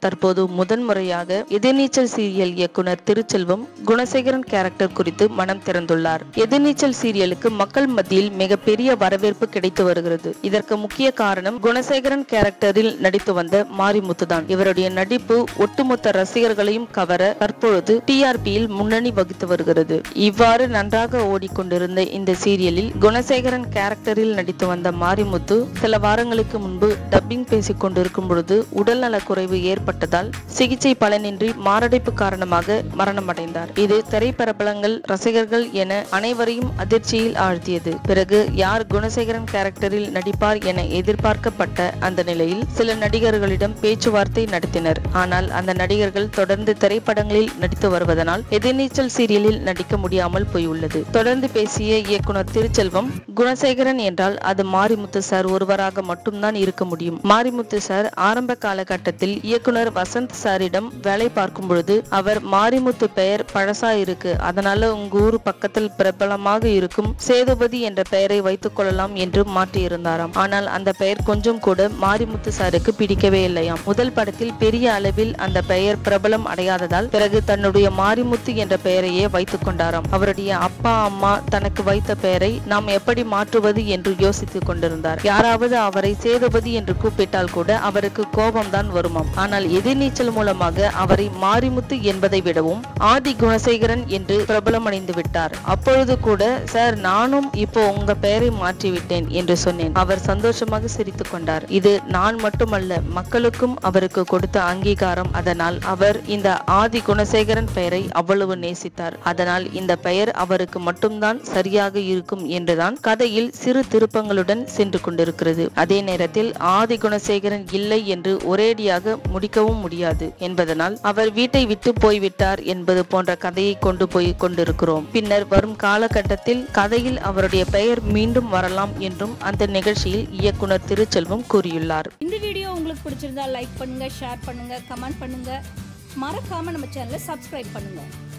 தற்போது முதன்முறையாக எதிர்நீச்சல் சீரியல் இயக்குனர் திருச்செல்வம் குணசேகரன் கேரக்டர் குறித்து மனம் திறந்துள்ளார் எதிர்நீச்சல் சீரியலுக்கு மக்கள் மத்தியில் மிகப்பெரிய வரவேற்பு கிடைத்து வருகிறது இதற்கு முக்கிய காரணம் குணசேகரன் கேரக்டரில் நடித்து வந்த மாரிமுத்து தான் இவருடைய நடிப்பு ஒட்டுமொத்த ரசிகர்களையும் கவர தற்பொழுது டிஆர்பியில் முன்னணி வகித்து வருகிறது இவ்வாறு நன்றாக ஓடிக்கொண்டிருந்த இந்த சீரியலில் குணசேகரன் கேரக்டரில் நடித்து வந்த மாரிமுத்து சில வாரங்களுக்கு முன்பு டப்பிங் பேசிக் கொண்டிருக்கும் பொழுது உடல்நலக் குறைவு ஏற்பட்டதால் சிகிச்சை பலனின்றி மாரடைப்பு காரணமாக மரணமடைந்தார் இது திரைப்பரப்பலங்கள் ரசிகர்கள் என அனைவரையும் அதிர்ச்சியில் ஆழ்த்தியது பிறகு யார் குணசேகரன் கேரக்டரில் நடிப்பார் என எதிர்பார்க்கப்பட்ட அந்த நிலையில் சில நடிகர்களிடம் பேச்சுவார்த்தை நடத்தினர் ஆனால் அந்த நடிகர்கள் தொடர்ந்து திரைப்படங்களில் நடித்து வருவதனால் எதிர்நீச்சல் சீரியலில் நடிக்க முடியாமல் போயுள்ளது தொடர்ந்து பேசிய இயக்குனர் திருச்செல்வம் குணசேகரன் என்றால் அது மாரிமுத்து சார் ஒருவராக மட்டும்தான் இருக்க முடியும் மாரிமுத்து சார் ஆரம்ப காலகட்டத்தில் இயக்குனர் வசந்த் சாரிடம் வேலை பார்க்கும் பொழுது அவர் மாரிமுத்து பெயர் பழசா இருக்கு அதனால உங்க ஊர் பக்கத்தில் பிரபலமாக இருக்கும் சேதுபதி என்ற பெயரை வைத்துக் கொள்ளலாம் என்று மாற்றியிருந்தாராம் ஆனால் அந்த பெயர் கொஞ்சம் கூட மாரிமுத்து சாருக்கு பிடிக்கவே இல்லையாம் முதல் படத்தில் பெரிய அளவில் அந்த பெயர் பிரபலம் அடையாததால் பிறகு தன்னுடைய மாரிமுத்து என்ற பெயரையே வைத்துக் கொண்டாராம் அவருடைய அப்பா அம்மா தனக்கு வைத்த பெயரை நாம் எப்படி மாற்றுவது என்று யோசித்துக் கொண்டிருந்தார் யாராவது அவரை சேதுபதி என்று கூப்பிட்டால் கூட அவருக்கு கோபம்தான் வருமாம் ஆனால் எதிர்நீச்சல் மூலமாக அவரை மாரிமுத்து என்பதை விடவும் ஆதி குணசேகரன் என்று பிரபலமடைந்து விட்டார் அப்பொழுது கூட சார் நானும் இப்போ உங்க பெயரை மாற்றிவிட்டேன் என்று சொன்னேன் அவர் சந்தோஷமாக சிரித்துக் கொண்டார் இது நான் மட்டுமல்ல மக்களுக்கும் அவருக்கு கொடுத்த அங்கீகாரம் அதனால் அவர் இந்த ஆதி குணசேகரன் பெயரை அவ்வளவு நேசித்தார் அதனால் இந்த பெயர் அவருக்கு மட்டும்தான் சரியாக இருக்கும் என்றுதான் கதையில் சிறு திருப்பங்களுடன் சென்று கொண்டிருக்கிறது அதே நேரத்தில் ஆதி குணசேகரன் இல்லை என்று ஒரேடியாக முடிக்கவும் முடியாது என்பதனால் அவர் வீட்டை விட்டு போய்விட்டார் என்பது போன்ற கதையை கொண்டு போய் கொண்டிருக்கிறோம் பின்னர் வரும் காலகட்டத்தில் கதையில் அவருடைய பெயர் மீண்டும் வரலாம் என்றும் அந்த நிகழ்ச்சியில் இயக்குனர் திருச்செல்வம் கூறியுள்ளார் இந்த வீடியோ உங்களுக்கு பிடிச்சிருந்தா லைக் பண்ணுங்க ஷேர் பண்ணுங்க கமெண்ட் பண்ணுங்க மறக்காம நம்ம சேனலை சப்ஸ்கிரைப் பண்ணுங்க